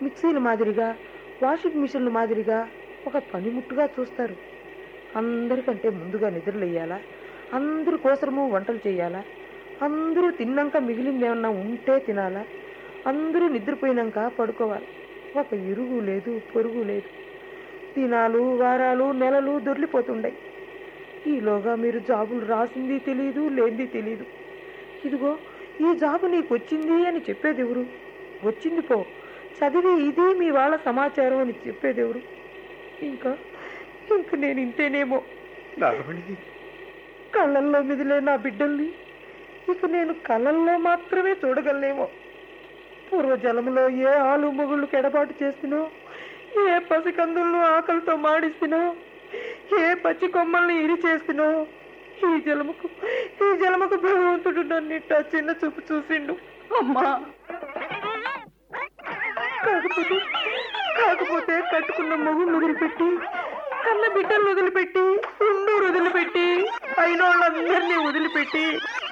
మిక్సీల మాదిరిగా వాషింగ్ మిషన్ల మాదిరిగా ఒక పనిముట్టుగా చూస్తారు అందరికంటే ముందుగా నిద్రలేయాలా అందరి కోసము వంటలు చేయాలా అందరూ తిన్నాక మిగిలింది ఏమన్నా ఉంటే తినాలా అందరూ నిద్రపోయినాక పడుకోవాలి ఒక ఇరుగు లేదు పొరుగు లేదు దినాలు వారాలు నెలలు దొర్లిపోతుండయి ఈలోగా మీరు జాబులు రాసింది తెలియదు లేనిది తెలియదు ఇదిగో ఈ జాబు నీకు వచ్చింది అని చెప్పేది ఎవరు వచ్చింది పో చదివి ఇది మీ వాళ్ళ సమాచారం అని చెప్పేది ఎవరు ఇంకా ఇంక నేను ఇంతేనేమో నాగమణి కళ్ళల్లో మిదిలే నా బిడ్డల్ని ఇక నేను కళ్ళల్లో మాత్రమే చూడగలనేమో పూర్వజలములో ఏ ఆలు మొగుళ్ళు ఎడబాటు చేసినో ఏ పసికందులను ఆకలితో మాడిస్తునో ఏ పచ్చి కొమ్మల్ని ఇరి చేసినో ఈ జలముకు ఈ జలముకు భగవంతుడు నన్నిట్ట చిన్న చూపు చూసిండు అమ్మా కాకపోతే కాకపోతే కట్టుకున్న మొహం వదిలిపెట్టి కన్న బిడ్డలు వదిలిపెట్టి ఉండూరు వదిలిపెట్టి అయిన వాళ్ళందరినీ వదిలిపెట్టి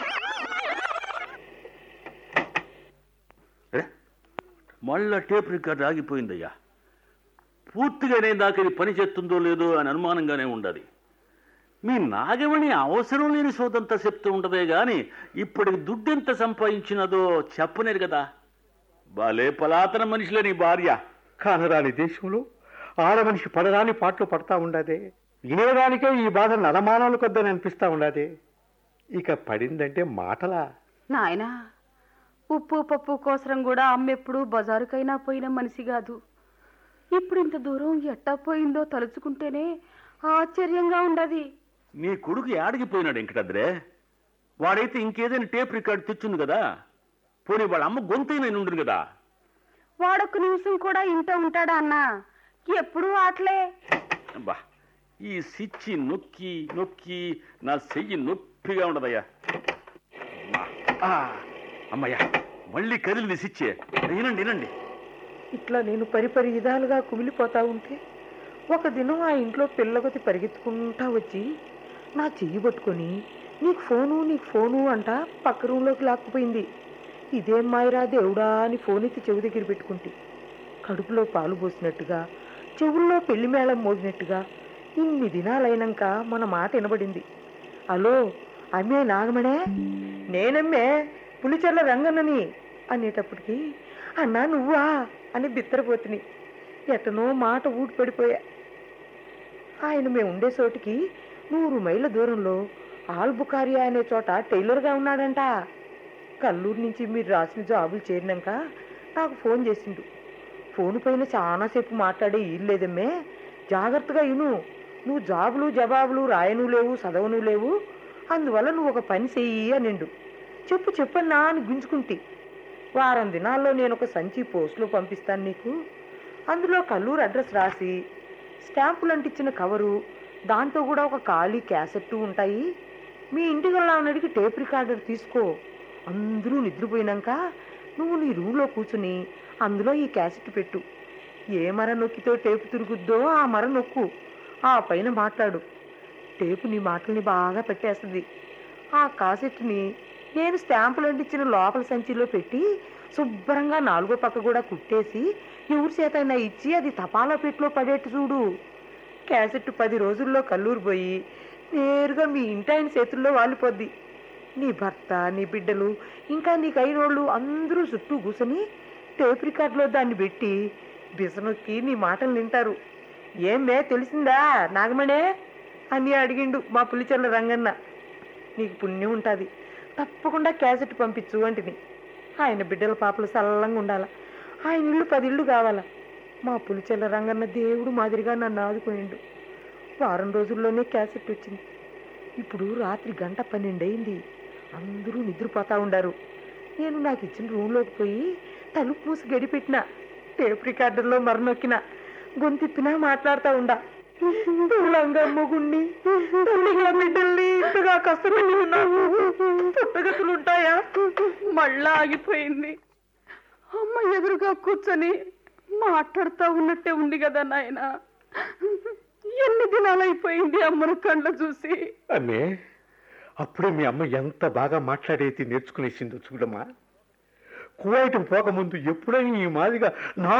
ఏ? మళ్ళా టేప్ రికార్డ్ ఆగిపోయిందయ్యా పూర్తిగా నేను దాకా ఇది పని చేస్తుందో లేదో అని అనుమానంగానే ఉండాలి మీ నాగమణి అవసరం లేని సోదంతా చెప్తూ ఉండదే గాని ఇప్పటికి దుడ్డెంత సంపాదించినదో చెప్పనేరు కదా బాలే పలాతన మనిషిలే నీ భార్య కానరాని దేశంలో ఆడమనిషి పడరాని పాటలు పడతా ఉండదే వినేదానికే ఈ బాధ నరమానాలు కొద్దని అనిపిస్తా ఉండదే ఇక పడిందంటే మాటలా నాయనా ఉప్పు పప్పు కోసరం కూడా అమ్మెప్పుడు బజారుకైనా పోయిన మనిషి కాదు ఇప్పుడు ఇంత దూరం ఎట్టా పోయిందో తలుచుకుంటేనే ఆశ్చర్యంగా ఉండదు నీ కొడుకు యాడిగిపోయినాడు వెంకటాద్రే వాడైతే ఇంకేదైనా టేప్ రికార్డ్ తెచ్చుంది కదా పోనీ వాళ్ళ అమ్మ గొంతైనా ఉండును కదా వాడొక్క నిమిషం కూడా ఇంట ఉంటాడా అన్న ఎప్పుడూ ఆటలే అబ్బా ఈ సిచ్చి నొక్కి నొక్కి నా చెయ్యి నొప్పిగా ఉండదయ్యా అమ్మా. ఆ, అమ్మయ్యా మళ్ళీ కదిలింది సిచ్చే వినండి వినండి ఇట్లా నేను పరిపరి విధాలుగా కుమిలిపోతా ఉంటే ఒక దినం ఆ ఇంట్లో పిల్లగతి పరిగెత్తుకుంటా వచ్చి నా చెయ్యి పట్టుకొని నీకు ఫోను నీకు ఫోను అంట పక్క రూమ్లోకి లాక్కుపోయింది ఇదేం మాయరా దేవుడా అని ఫోన్ ఎత్తి చెవి దగ్గర పెట్టుకుంటే కడుపులో పాలు పోసినట్టుగా చెవుల్లో పెళ్లి మేళం మోగినట్టుగా ఇన్ని దినాలైనాక మన మాట వినబడింది హలో అమ్మే నాగమణే నేనమ్మే పులిచెర్ల రంగన్నని అనేటప్పటికి అన్నా నువ్వా అని బిత్తరపోతుని ఎట్టనో మాట ఊడి పడిపోయా ఆయన మేము ఉండే చోటికి నూరు మైళ్ళ దూరంలో ఆల్బుకారియా అనే చోట టైలర్గా ఉన్నాడంట కల్లూరు నుంచి మీరు రాసిన జాబులు చేరినాక నాకు ఫోన్ చేసిండు ఫోన్ పైన చాలాసేపు మాట్లాడే లేదమ్మే జాగ్రత్తగా ఇను నువ్వు జాబులు జవాబులు రాయను లేవు చదవను లేవు అందువల్ల నువ్వు ఒక పని చెయ్యి అనిండు చెప్పు చెప్పన్నా అని గుంజుకుంటి వారం దినాల్లో నేను ఒక సంచి పోస్టులో పంపిస్తాను నీకు అందులో కల్లూరు అడ్రస్ రాసి స్టాంపులు అంటించిన కవరు దాంతో కూడా ఒక ఖాళీ క్యాసెట్టు ఉంటాయి మీ ఇంటికి వెళ్ళామని అడిగి టేప్ రికార్డర్ తీసుకో అందరూ నిద్రపోయినాక నువ్వు నీ రూమ్లో కూర్చుని అందులో ఈ క్యాసెట్ పెట్టు ఏ మర నొక్కితో టేపు తిరుగుద్దో ఆ మర నొక్కు ఆ పైన మాట్లాడు టేపు నీ మాటల్ని బాగా పెట్టేస్తుంది ఆ కాసెట్ని నేను స్టాంపులు అంటించిన లోపల సంచిలో పెట్టి శుభ్రంగా నాలుగో పక్క కూడా కుట్టేసి ఎవరి చేతైనా ఇచ్చి అది తపాలా పెట్టులో పడేట్టు చూడు క్యాసెట్ పది రోజుల్లో కల్లూరు పోయి నేరుగా మీ ఇంటి ఆయన చేతుల్లో వాలిపోద్ది నీ భర్త నీ బిడ్డలు ఇంకా నీకు అయినోళ్ళు అందరూ చుట్టూ కూర్చొని టేప్ రికార్డులో దాన్ని పెట్టి బిసనొక్కి నీ మాటలు వింటారు ఏమే తెలిసిందా నాగమణే అని అడిగిండు మా పులిచెల్ల రంగన్న నీకు పుణ్యం ఉంటుంది తప్పకుండా క్యాసెట్ పంపించు అంటిని ఆయన బిడ్డల పాపలు సల్లంగా ఉండాల ఆయన ఇల్లు పది ఇళ్ళు కావాలా మా పులిచెల్ల రంగన్న దేవుడు మాదిరిగా నన్ను ఆదుకునిండు వారం రోజుల్లోనే క్యాసెట్ వచ్చింది ఇప్పుడు రాత్రి గంట పన్నెండు అయింది అందరూ నిద్రపోతా ఉండారు నేను నాకు ఇచ్చిన రూమ్లోకి పోయి తలుపు మూసి గడిపెట్టిన టేప్ రికార్డర్లో మరనొక్కిన గొంతెత్తినా మాట్లాడుతూ ఉండా లంగమ్మ గుండి తల్లిగా బిడ్డల్ని ఇంతగా కష్టపడి ఉన్నాను పుట్టగతులు ఉంటాయా మళ్ళా ఆగిపోయింది అమ్మ ఎదురుగా కూర్చొని మాట్లాడుతూ ఉన్నట్టే ఉంది కదా నాయన ఎన్ని దినాలు అయిపోయింది అమ్మను కళ్ళ చూసి అమ్మే అప్పుడే మీ అమ్మ ఎంత బాగా మాట్లాడేది నేర్చుకునేసిందో చూడమ్మా కువైట్కి పోకముందు ఎప్పుడైనా ఈ మాదిరిగా నా